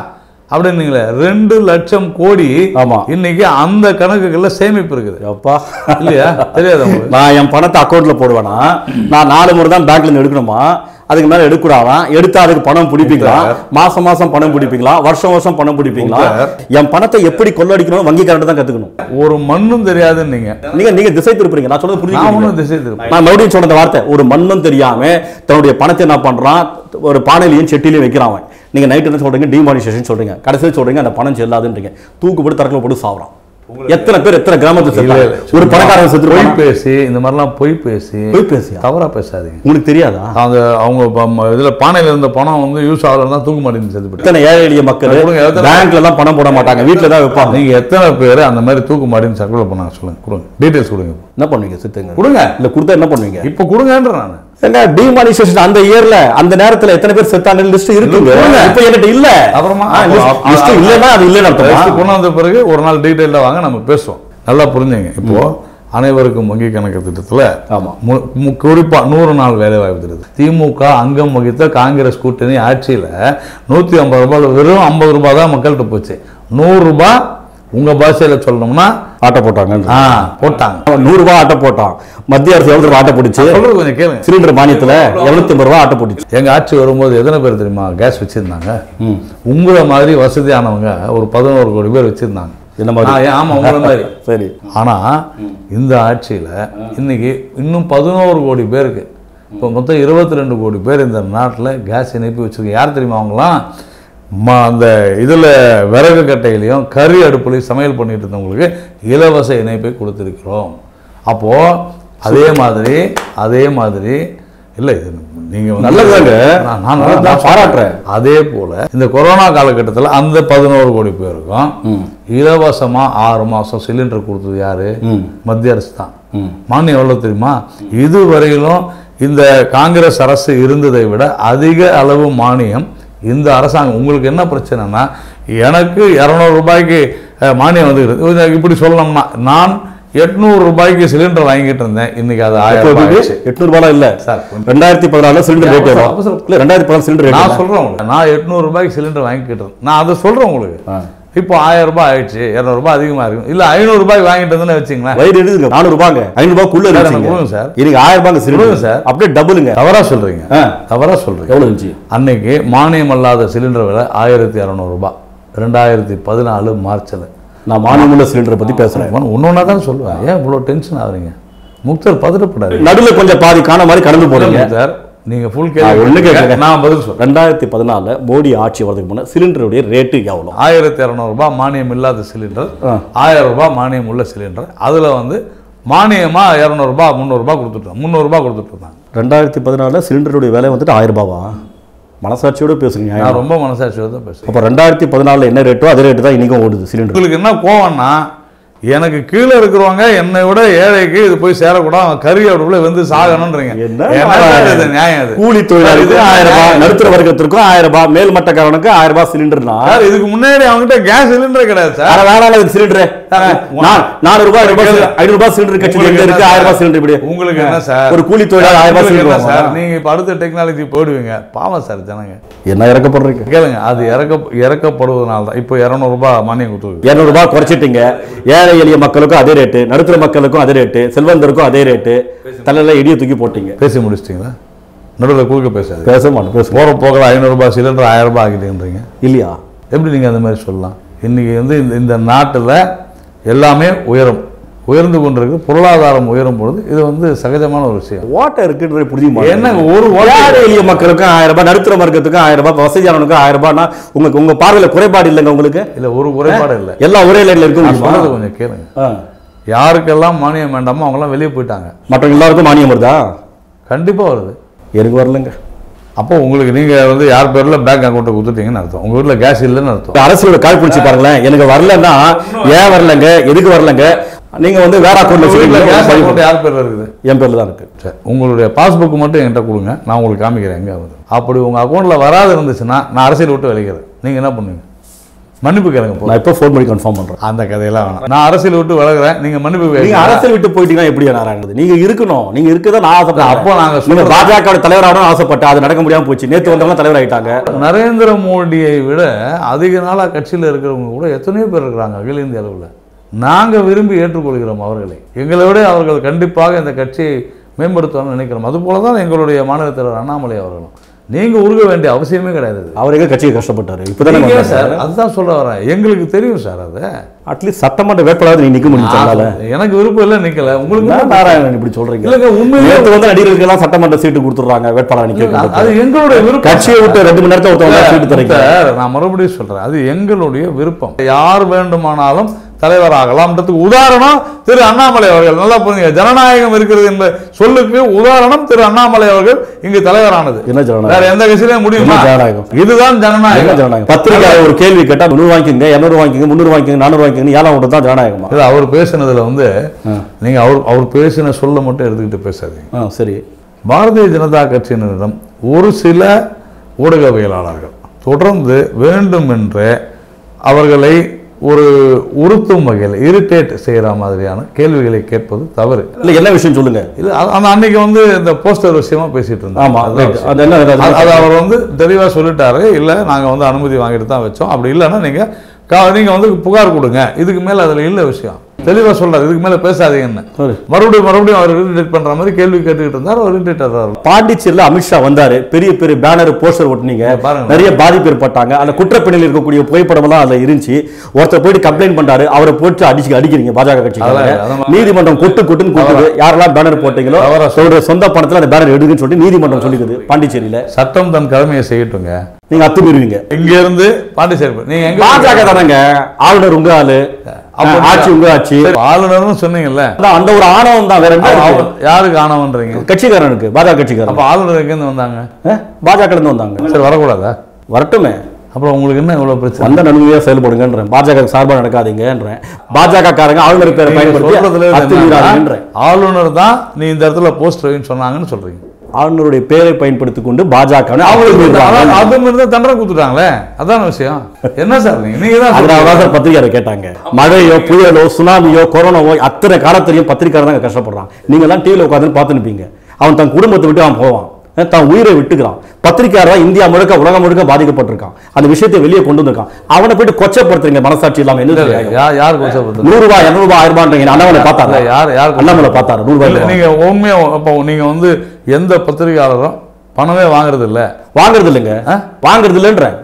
அப்படின்னீங்களே ரெண்டு லட்சம் கோடி ஆமா. இன்னைக்கு அந்த கணக்குகள்ல சேமிப்பு இருக்குது அப்பா இல்லையா தெரியாது உங்களுக்கு நான் என் பணத்தை அக்கௌண்ட்ல போடுவேனா நான் நாலு முறை தான் பேங்க்ல இருந்து எடுக்கணுமா அதுக்கு மேல எடுக்கூடாதான் எடுத்தா அதுக்கு பணம் பிடிப்பீங்களா மாசம் மாசம் பணம் பிடிப்பீங்களா வருஷம் வருஷம் பணம் பிடிப்பீங்களா என் பணத்தை எப்படி கொள்ளடிக்கணும் வங்கிக்காரன் தான் கத்துக்கணும் ஒரு மண்ணும் தெரியாதுன்னு நீங்க நீங்க நீங்க திசை திருப்புறீங்க நான் சொல்றது நான் புரியுது ஒன்றும் திசை திரும்ப நான் மறுபடியும் சொன்ன அந்த வார்த்தை ஒரு மண்ணும் தெரியாம தன்னுடைய பணத்தை என்ன பண்றான் ஒரு பானையிலையும் செட்டிலையும் வைக்கிறான் அவன் நீங்க நைட் என்ன சொல்றீங்க டிமானிசேஷன் சொல்றீங்க கடைசியில் சொல்றீங்க அந்த பணம் செல்லாதுன்றீங்க தூக்கு போட்டு தரக்கில் போட்டு சாவறான் எத்தனை பேர் எத்தனை கிராமத்துல இல்ல, செத்தாங்க இல்ல. ஒரு பணக்காரன் செத்து பொய் பேசி இந்த மாதிரிலாம் பொய் பேசி போய் பேசியா தவறா பேசாதீங்க உங்களுக்கு தெரியாதா அந்த அவங்க ப- ம- இதுல பானையில இருந்த பணம் வந்து யூஸ் ஆகலன்னா தூக்கு மாட்டேன்னு செத்து போயிட்டாங்க. எத்தனை ஏழை எளிய மக்கள் கொடுங்க, எத்தனை- பேங்க்ல எல்லாம் பணம் போட மாட்டாங்க வீட்டுல தான் வைப்பாங்க நீங்க எத்தனை பேர் அந்த மாதிரி தூக்கு மாட்டின்னு சர்க்குலர் பண்ணாங்க சொல்லுங்க கொடுங்க டீடைல்ஸ் கொடுங்க என்ன பண்ணுவீங்க சித்துங்க கொடுங்க இல்ல கொடுத்தா என்ன பண்ணுவீங்க இப்போ கொடுங்கன்ற நான் என்ன டிமானிசேஷன் அந்த இயர்ல அந்த நேரத்துல எத்தனை பேர் செத்தாங்க லிஸ்ட் இருக்குங்க சொல்லுங்க. இப்போ என்கிட்ட இல்ல அப்புறமா லிஸ்ட் இல்லைன்னா அது இல்லைன்னு List அர்த்தமா கொண்டு வந்த பிறகு ஒரு நாள் டீட்டெயிலாக வாங்க நம்ம பேசுவோம் நல்லா புரிஞ்சுங்க இப்போ அனைவருக்கும் வங்கி கணக்கு திட்டத்துல ஆமா மு- மு- குறிப்பா நூறு நாள் வேலை வாய்ப்பு திட்டத்தில் திமுக அங்கம் வகித்த காங்கிரஸ் கூட்டணி ஆட்சியில நூத்தி ஐம்பது ரூபாய் வெறும் ஐம்பது ரூபாய் தான் மக்கள்கிட்ட போச்சு நூறு ரூபாய் உங்க பாஷையில சொல்லணும்னா ஆட்டை போட்டாங்க ஆ போட்டாங்க நூறு ரூபாய் ஆட்டை போட்டான் மத்திய அரசு எவ்வளவு ரூபாய் ஆட்டை போட்டுச்சு சொல்றது கொஞ்சம் கேளுங்க சிலிண்டர் மானியத்துல எழுநூத்தி ஐம்பது ரூபாய் ஆட்டை போட்டுச்சு எங்க ஆட்சி வரும்போது எத்தனை பேர் தெரியுமா கேஸ் வச்சிருந்தாங்க ம். உங்களை மாதிரி வசதியானவங்க ஒரு பதினோரு கோடி பேர் வச்சிருந்தாங்க என்ன மாதிரி ஆ, ஏன், ஆமா உங்களை மாதிரி சரி ஆனா இந்த ஆட்சியில இன்னைக்கு இன்னும் பதினோரு கோடி பேருக்கு இப்போ மொத்தம் இருபத்தி ரெண்டு கோடி பேர் இந்த நாட்டுல கேஸ் இணைப்பு வச்சிருக்க யார் தெரியுமா அவங்களாம் ம- அந்த இதுல விறகு கட்டையிலையும் கறி அடுப்புலையும் சமையல் பண்ணிட்டு இருந்தவங்களுக்கு இலவச இணைப்பை கொடுத்திருக்கிறோம் அப்போ அதே மாதிரி அதே மாதிரி இல்ல இது நீங்க வந்து- நல்லதுதாங்க. நான் நான் நான் நல்லா பாராட்டுறேன். அதே போல இந்த கொரோனா காலகட்டத்துல அந்த பதினோரு கோடி பேருக்கும் ம். இலவசமா ஆறு மாசம் சிலிண்டர் கொடுத்தது யாரு ம். மத்திய அரசு தான் ம். மானியம் எவ்வளவு தெரியுமா இதுவரையிலும் இந்த காங்கிரஸ் அரசு இருந்ததை விட அதிக அளவு மானியம் இந்த அரசாங்கம் உங்களுக்கு என்ன பிரச்சனைனா எனக்கு இரநூறு ரூபாய்க்கு அஹ், மானியம் வந்து இப்படி சொல்லணும்னா நான் எட்நூறு ரூபாய்க்கு சிலிண்டர் வாங்கிட்டு இருந்தேன் இன்னைக்கு அது ஆயிரம் ரூபாய் ஆயிடுச்சு. எட்நூறு ரூபாய் இல்ல சார், ரெண்டாயிரத்தி பதினாலுல சிலிண்டர் ரேட் அவசரம், எவ்வளவு அவசரம். இல்ல ரெண்டாயிரத்தி பதினாலு சிலிண்டர் நான் ரேட் சொல்றேன் உங்களுக்கு நான் எட்நூறு ரூபாய்க்கு சிலிண்டர் வாங்கிக்கிட்டு இருந்தேன் நான் அதை சொல்றேன் உங்களுக்கு ஆ. இப்போ ஆயிரம் ரூபாய் ஆயிடுச்சு இரநூறு ரூபாய் அதிகமா இருக்கும் இல்ல ஐநூறு ரூபாய்க்கு வாங்கிட்டு வந்தேன்னு வச்சுங்களேன் வயிறு எடுக்குங்க நானூறு ரூபாங்க ஐநூறு ரூபாய்க்குள்ள சார், இருந்துச்சுங்க எனக்கு கொடுங்க சார். இதுக்கு ஆயிரம் ரூபாங்க கொடுங்க சிலிண்டர் சார். அப்படியே டபுளுங்க தவறா சொல்றீங்க ஆ. தவறா சொல்றீங்க எவ்வளவு இருந்துச்சு அன்னைக்கு மானியம் அல்லாத சிலிண்டர் விலை ஆயிரத்தி இரநூறுபா ரெண்டாயிரத்தி பதினாலு மார்ச்சில் நான் மானியம் உள்ள சிலிண்டரை பத்தி பேசுறேன் ஒன்று ஒன்றா தான் சொல்லுவேன் ஏன் இவ்வளோ டென்ஷன் ஆகுறீங்க முக்தர் பதட்டப்படாது நடுவுல கொஞ்சம் பாதி காண மாதிரி கடந்து போறீங்க சார் நீங்கள் ஃபுல் நான் ஒண்ணு கேள்வி கேட்கறேன். நான் பதில் சொல்றேன் ரெண்டாயிரத்தி பதினாலுல மோடி ஆட்சி வரதுக்கு முன்னாடி சிலிண்டருடைய ரேட்டு எவ்வளவு ஆயிரத்தி இரநூறுபா மானியம் இல்லாத சிலிண்டர் ஆ. ஆயிரம் ரூபாய் மானியம் உள்ள சிலிண்டர் அதில் வந்து மானியமாக இரநூறுபா முந்நூறுரூபா கொடுத்துட்டோம் முந்நூறுரூபா கொடுத்துட்டு இருந்தாங்க ரெண்டாயிரத்தி பதினாலுல சிலிண்டருடைய விலை வந்துட்டு ஆயிரம் ரூபாவா மனசாட்சியோட பேசுங்க நியாயமா? நான் ரொம்ப மனசாட்சியோட தான் பேசுகிறேன் அப்போ ரெண்டாயிரத்தி பதினாலுல என்ன ரேட்டோ அதே ரேட்டு தான் இன்னைக்கும் ஓடுது சிலிண்டர் உங்களுக்கு என்ன கோவம்னா எனக்கு கீழே இருக்கிறவங்க என்னை விட ஏழைக்கு இது போய் சேரக்கூடாது அவன் கறி அடுப்புல வந்து சாகணும்ன்றீங்க என்ன என்ன சார் இது நியாயம் அது கூலி தொழிலாளிக்கு இது ஆயிரம் ரூபாய் நியாயம். நடுத்தர வர்க்கத்திற்கும் ஆயிரம் ரூபாய் மேல்மட்டக்காரனுக்கு ஆயிரம் ரூபாய் சிலிண்டர்னா சார் இதுக்கு முன்னாடி அவங்ககிட்ட கேஸ் சிலிண்டர் கிடையாது சார் அட வேணாம் இது சிலிண்டர் நானூறு ரூபாய் ரூபாய் ஐநூறு ரூபாய் சிலிண்டர் கட்சி உங்களுக்கு எங்க என்ன இருக்கு சார்? ஆயிரம் ரூபாய் சிலிண்டர் இப்படி உங்களுக்கு என்ன சார் ஒரு கூலி தொழிலாளி ஆயிரம் ரூபாய் உங்களுக்கு என்ன சிலிண்டர் சார் வாங்குவானா? நீங்க இப்ப அடுத்த டெக்னாலஜி போயிடுவீங்க பாவம் சார் ஜனங்க என்ன இறக்கப்படுறீங்க கேளுங்க அது இறக்க இறக்கப்படுவதனால தான் இப்போ இரநூறுபா மானியம் கொடுத்துருக்கு இருநூறு ரூபாய் குறைச்சிட்டீங்க ஏழை எளிய மக்களுக்கும் அதே ரேட்டு நடுத்தர மக்களுக்கும் அதே ரேட்டு செல்வந்தருக்கும் அதே ரேட்டு தலையில இடிய தூக்கி போட்டீங்க பேசி முடிச்சிட்டிங்களா நடுவில் குறுக்க பேசாது பேச மாட்டேன் பேச போற போகல ஐநூறுரூபா சிலிண்டர் ஆயிரம் ரூபாய் ஆகிட்டேன்றீங்க இல்லையா எப்படி நீங்கள் அந்த மாதிரி சொல்லலாம் இன்னைக்கு வந்து இந்த இந்த நாட்டில் எல்லாமே உயரும் உயர்ந்து கொண்டிருக்கு பொருளாதாரம் உயரும் பொழுது இது வந்து சகஜமான ஒரு விஷயம் ஓட்டை இருக்குன்றது புரியுமா என்னங்க ஒரு ஓட்டை- ஏழை எளிய மக்களுக்கும் ஆயிரம் ரூபாய் நடுத்தர வர்க்கத்துக்கும் ஆயிரம் ரூபாய் வசதியானவனுக்கும் ஆயிரம் ரூபாய்னா உங்களுக்கு உங்க பார்வையில குறைபாடு இல்லைங்க உங்களுக்கு இல்லை ஒரு குறைபாடு இல்லை எல்லாம் ஒரே லைன்ல இருக்க நான் முடியுமா சொல்றது கொஞ்சம் கேளுங்க ஆ. யாருக்கெல்லாம் மானியம் வேண்டாமோ அவங்கெல்லாம் வெளியே போயிட்டாங்க மற்றவங்க எல்லாருக்கும் மானியம் வருதா கண்டிப்பாக வருது எனக்கு வரலங்க அப்போ உங்களுக்கு நீங்கள் வந்து யார் பேரில் பேங்க் அக்கௌண்ட்டை கொடுத்துட்டீங்கன்னு அர்த்தம் உங்கள் வீட்டில் கேஸ் இல்லைன்னு அர்த்தம் இப்ப அரசியலோட கால் பிடிச்சி பாருங்களேன் எனக்கு வரலன்னா ஏன் வரலங்க எதுக்கு வரலங்க நீங்க வந்து வேற உங்கள் வீட்டில் கேஸ் அக்கௌண்ட்ல அக்கௌண்ட் யார் பேரில் இருக்குது என் பேர்ல தான் இருக்கு சரி உங்களுடைய பாஸ்புக் மட்டும் என்கிட்ட கொடுங்க நான் உங்களுக்கு காமிக்கிறேன் எங்கே ஆகுது அப்படி உங்கள் அக்கௌண்ட்டில் வராது இருந்துச்சுன்னா நான் அரசியல் விட்டு விளைக்கிறேன் நீங்கள் என்ன பண்ணுவீங்க மன்னிப்பு கேளுங்க போ நான் இப்போ ஃபோன் பண்ணி கன்ஃபார்ம் பண்றேன் அந்த கதையெல்லாம் வேணாம் நான் அரசியல் விட்டு விலகுறேன் நீங்க மன்னிப்பு நீங்க கேளுங்க. அரசியல் விட்டு போயிட்டீங்கன்னா எப்படி நாராயணது நீங்க இருக்கணும் நீங்க இருக்கதான் நான் ஆசைப்பட்டேன் அப்போ நாங்க நீங்க சொல்றது- பாஜக தலைவராகணும் ஆசைப்பட்டேன் அது நடக்க முடியாம போச்சு நேத்து வந்தவங்க தலைவர் ஆயிட்டாங்க நரேந்திர மோடியை விட அதிக நாளாக கட்சியில் இருக்கிறவங்க கூட எத்தனையோ பேர் இருக்கிறாங்க அகில இந்திய அளவில் நாங்கள் விரும்பி ஏற்றுக்கொள்கிறோம் அவர்களை எங்களை விட அவர்கள் கண்டிப்பாக இந்த கட்சியை மேம்படுத்துவாங்கன்னு நினைக்கிறோம் அதுபோல தான் எங்களுடைய மாநில தலைவர் அண்ணாமலை அவர்களும் நீங்கள் உருக வேண்டிய அவசியமே கிடையாது அவர் எங்க கட்சியை கஷ்டப்பட்டாரு இப்பதானே நீங்க வந்தாரு. சார் அதுதான் சொல்ல வரேன் எங்களுக்கு தெரியும் சார் அது அட்லீஸ்ட் சட்டமன்ற வேட்பாளர் நீங்க நிக்க முடியும் சொன்னால எனக்கு விருப்பம் இல்லை நிக்கல உங்களுக்கு என்ன நாராயணன் இப்படி சொல்றீங்க இல்லைங்க உண்மையிலே நேத்து வந்து நடிகர்களுக்கு எல்லாம் சட்டமன்ற சீட்டு கொடுத்துறாங்க வேட்பாளர் நிக்க அது எங்களுடைய விருப்பம் கட்சியை விட்டு ரெண்டு மணி நேரத்துல ஒருத்தவங்க சீட்டு தரீங்க சார், நான் மறுபடியும் சொல்றேன் அது எங்களுடைய விருப்பம் யார் வேண்டுமானாலும் தலைவராகலாம்ன்றதுக்கு உதாரணம் திரு அண்ணாமலை அவர்கள் நல்லா புரிஞ்சுங்க ஜனநாயகம் இருக்கிறது என்ற சொல்லுக்கு உதாரணம் திரு அண்ணாமலை அவர்கள் இங்கு தலைவரானது என்ன ஜனநாயகம்? வேற எந்த கட்சியிலும் முடியுமா என்ன ஜனநாயகம்? இதுதான் என்ன ஜனநாயகம் ஜனநாயகம் பத்திரிக்கை ஒரு கேள்வி கேட்டா நூறு வாங்கிக்கங்க இருநூறு வாங்கிக்கங்க முந்நூறு வாங்கிக்கங்க நானூறு வாங்கிக்கங்க ஏழாம் ஓட்டு தான் ஜனநாயகமா இது அவர் பேசினதுல வந்து ஆ. நீங்க அவர் அவர் பேசின சொல்ல மட்டும் எடுத்துக்கிட்டு பேசாதீங்க ஆ சரி பாரதிய ஜனதா கட்சியினரிடம் ஒரு சில ஊடகவியலாளர்கள் தொடர்ந்து வேண்டுமென்றே அவர்களை ஒரு உறுத்தும் வகையில் இரிட்டேட் செய்கிற மாதிரியான கேள்விகளை கேட்பது தவறு இல்ல என்ன விஷயம் சொல்லுங்க இது அது- அந்த அன்னைக்கு வந்து இந்த போஸ்டர் விஷயமா பேசிட்டு இருந்தாங்க ஆமா அதுதான் right. விஷயம். அது என்ன அது- அது- அது அவர் வந்து தெளிவாக சொல்லிட்டாரு இல்லை நாங்கள் வந்து அனுமதி வாங்கிட்டு தான் வச்சோம் அப்படி இல்லைன்னா நீங்கள் கா நீங்கள் வந்து புகார் கொடுங்க இதுக்கு மேலே அதில் இல்லை விஷயம் தெளிவாக சொல்றாரு இதுக்கு மேலே பேசாதீங்கன்னு சரி. மறுபடியும் மறுபடியும் அவர் இரிட்டேட் பண்ணுற மாதிரி கேள்வி கேட்டுக்கிட்டு இருந்தார் அவர் இரிட்டேட் ஆகிறார் பாண்டிச்சேரியில அமித்ஷா வந்தாரு பெரிய பெரிய பேனர் போஸ்டர் ஒட்டினீங்க பாருங்க. நிறைய பாதிப்பு ஏற்பட்டாங்க அந்த குற்றப்பின்னல் இருக்கக்கூடிய புகைப்படம் எல்லாம் அதுல இருந்துச்சு ஒருத்தர் போயிட்டு கம்ப்ளைண்ட் பண்றாரு அவரை போட்டு அடிச்சு அடிக்கிறீங்க பாஜக கட்சி அதெல்லாம் இல்ல, அதெல்லாம் நீதிமன்றம் கொட்டு கொட்டுன்னு கொடுக்குது யாரெல்லாம் பேனர் போட்டீங்களோ தவறா அவருடைய சொந்த பணத்துல அந்த பேனர் எடுக்குன்னு சொல்லிட்டு நீதிமன்றம் சொல்லிக்குது பாண்டிச்சேரியில சட்டம் தன் கடமையை செய்யட்டுங்க நீங்க அத்துமீறுவீங்க இங்க இருந்து பாண்டிச்சேரி போய்- நீங்க எங்க பாஜக தானங்க ஆளுநர் உங்க ஆளு அப்ப ஆட்சி உங்க ஆட்சி சரி, ஆளுநர்னு சொன்னீங்கல்ல அதான் அந்த ஒரு ஆணவம் தான் வேற என்ன அவ- இருக்கு? அவ- யாருக்கு ஆனவன்றீங்க கட்சிக்காரனுக்கு பாஜக கட்சிக்காரன் அப்ப ஆளுநர் எங்கேருந்து வந்தாங்க பாஜக இருந்து வந்தாங்க சரி வரக்கூடாதா வரட்டுமே அப்புறம் உங்களுக்கு என்ன இவ்வளவு பிரச்சனை வந்த நன்மையா செயல்படுங்கன்றேன் பாஜக சார்பா நடக்காதீங்கன்றேன் பாஜக காரங்க ஆளுநர் பேரை நீங்க சொல்றதுல பயன்படுத்தி இருந்து அத்துமீறாதீங்கன்றேன் என்னன்னா, ஆளுநர் தான் நீ இந்த இடத்துல போஸ்ட் வைன்னு சொன்னாங்கன்னு சொல்றீங்க ஆளுநருடைய பேரை பயன்படுத்தி கொண்டு பாஜக அவங்களுக்கு அதான் அது மாதிரி தான் தண்டனை கொடுத்துட்டாங்களே அதான விஷயம் என்ன சார் நீங்க நீங்க தான் அதனால சொல்றீங்க. தான் சார் பத்திரிகையாளர் கேட்டாங்க மழையோ புயலோ சுனாமியோ கொரோனாவோ அத்தனை காலத்திலையும் பத்திரிக்கையாளர் தான் கஷ்டப்படுறான் நீங்க எல்லாம் டிவியில் உட்காந்து பார்த்து நிப்பீங்க அவன் தன் குடும்பத்தை விட்டு அவன் போவான் அஹ் தன் உயிரை விட்டுக்கிறான் பத்திரிக்கையாளர் தான் இந்தியா முழுக்க உலகம் முழுக்க பாதிக்கப்பட்டிருக்கான் அந்த விஷயத்தை வெளியே கொண்டு வந்திருக்கான் அவனை போயிட்டு கொச்சப்படுத்துறீங்க மனசாட்சி இல்லாம என்ன இல்ல, தெரியாது? யா- யார் கோசப்படுத்து நூறு ரூபாய் இருநூறு ரூபாய் ஆயிரம் ரூபாய் அண்ணாமலை பார்த்தாரா யார் யார் அண்ணாமலை பார்த்தாரா நூறு இல்ல, ரூபாய் நீங்க உண்மையா அப்போ நீங்க வந்து எந்த பத்திரிகையாளரும் பணமே வாங்குறது இல்ல வாங்குறது இல்லைங்க வாங்குறது இல்லைன்றேன்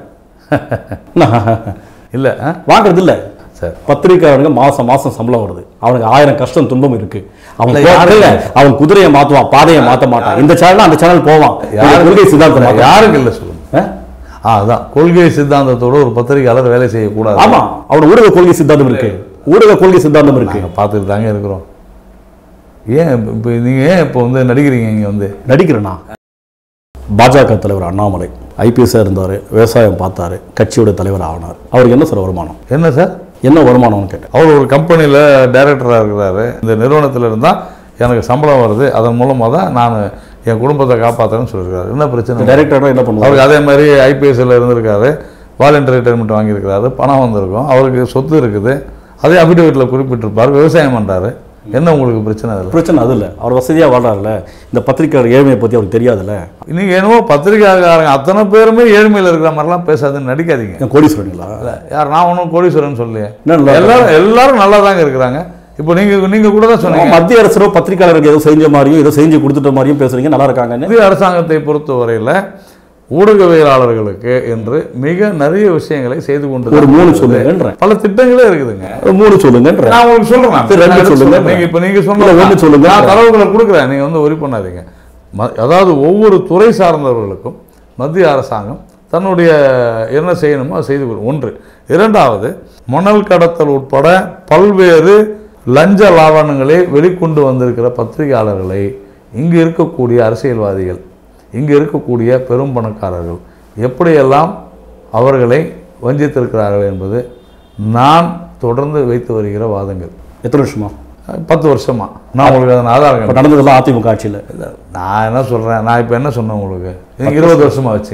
இல்ல ஆ? வாங்குறது இல்ல சரி பத்திரிக்கையாளனுக்கு மாசம் மாசம் சம்பளம் வருது அவனுக்கு ஆயிரம் கஷ்டம் துன்பம் இருக்கு அவன் இல்ல, போறது இல்ல அவன் குதிரையை மாத்துவான் பாதையை மாத்த மாட்டான் இந்த சேனல் அந்த சேனல் போவான் யாருக்கு- கொள்கை சித்தாந்தம் மாத்துவான். யாருக்கு இல்ல சொல்லுங்க அஹ்? ஆ, அதான் கொள்கை சித்தாந்தத்தோட ஒரு பத்திரிகையாளர் வேலை செய்யக்கூடாது ஆமா அவன் ஊடக கொள்கை சித்தாந்தம் இருக்கு ஊடக கொள்கை சித்தாந்தம் இருக்கு நாங்க பார்த்துட்டு தாங்க இருக்கிறோம் ஏன் இப்ப- இப்ப நீங்க ஏன் இப்போ வந்து நடிக்கிறீங்க இங்க வந்து நடிக்கிறேனா பாஜக தலைவர் அண்ணாமலை ஐபிஎஸ்ஸாக இருந்தார் விவசாயம் பார்த்தாரு கட்சியோட தலைவர் ஆனார் அவருக்கு என்ன சார் வருமானம் என்ன சார் என்ன வருமானம்னு கேட்டேன் அவர் ஒரு கம்பெனியில் டைரக்டராக இருக்கிறாரு இந்த நிறுவனத்தில் இருந்தால் எனக்கு சம்பளம் வருது அதன் மூலமாக தான் நான் என் குடும்பத்தை காப்பாற்றுறேன்னு சொல்லியிருக்காரு என்ன பிரச்சனை டைரக்டராக என்ன பண்ணுவார் அவருக்கு அதே மாதிரி ஐபிஎஸ்சில் இருந்திருக்காரு வாலண்டரி ரிட்டைர்மெண்ட் வாங்கியிருக்காரு பணம் வந்திருக்கும் அவருக்கு சொத்து இருக்குது அதே அபிடேவிட்டில் குறிப்பிட்டிருப்பார் விவசாயம் பண்ணுறாரு என்ன உங்களுக்கு பிரச்சனை அதில் பிரச்சனை அது இல்லை அவர் வசதியாக வாழ்றாருல இந்த பத்திரிக்கையாளர் ஏழ்மையை பற்றி அவருக்கு தெரியாதுல்ல நீங்கள் என்னவோ பத்திரிகைக்காரங்க அத்தனை பேருமே ஏழ்மையில் இருக்கிற மாதிரிலாம் பேசாதுன்னு நடிக்காதீங்க ஏன் கோடீஸ்வரனுங்களா இல்ல, யார் நான் ஒன்றும் கோடீஸ்வரன் சொல்லலையே என்ன நல்லா எல்லாரும் எல்லாரும் நல்லா தாங்க இருக்கிறாங்க இப்போ நீங்கள் நீங்கள் கூட தான் சொன்னீங்க மத்திய அரசோ பத்திரிக்கையாளருக்கு ஏதோ செஞ்ச மாதிரியும் ஏதோ செஞ்சு கொடுத்துட்ட மாதிரியும் பேசுறீங்க நல்லா இருக்காங்கன்னு இந்திய அரசாங்கத்தை பொறுத்தவரையில் ஊடகவியலாளர்களுக்கு என்று மிக நிறைய விஷயங்களை செய்து கொண்டு ஒரு தான் மூணு இருக்குது. சொல்லுங்கன்றேன் பல திட்டங்களே இருக்குதுங்க ஒரு மூணு சொல்லுங்கன்றேன் நான் உங்களுக்கு சொல்றேன் சரி, ரெண்டு நான் எடுத்து சொல்லுங்க. சொல்றேன். நீங்க இப்ப நீங்க இல்ல, சொன்ன ஒண்ணு சொல்லுங்க. நான் தரவுகளை கொடுக்குறேன் நீங்க வந்து ஒரி பண்ணாதீங்க ம- அதாவது ஒவ்வொரு துறை சார்ந்தவர்களுக்கும் மத்திய அரசாங்கம் தன்னுடைய என்ன செய்யணுமோ அதை செய்து கொள்ளும் ஒன்று இரண்டாவது மணல் கடத்தல் உட்பட பல்வேறு லஞ்ச லாவணங்களை வெளிக்கொண்டு வந்திருக்கிற பத்திரிகையாளர்களை இங்கு இருக்கக்கூடிய அரசியல்வாதிகள் இங்கு இருக்கக்கூடிய பெரும் பணக்காரர்கள் எப்படியெல்லாம் அவர்களை வஞ்சித்திருக்கிறார்கள் என்பது நான் தொடர்ந்து வைத்து வருகிற வாதங்கள் எத்தனை வருஷமா பத்து வருஷமா நான் உங்களுக்கு அதன் ஆதாரங்கள் இப்போ நடந்ததெல்லாம் அதிமுக ஆட்சியில் இல்ல, நான் என்ன சொல்கிறேன் நான் இப்போ என்ன சொன்னேன் உங்களுக்கு நீங்க இருபது வருஷமா வச்சுங்க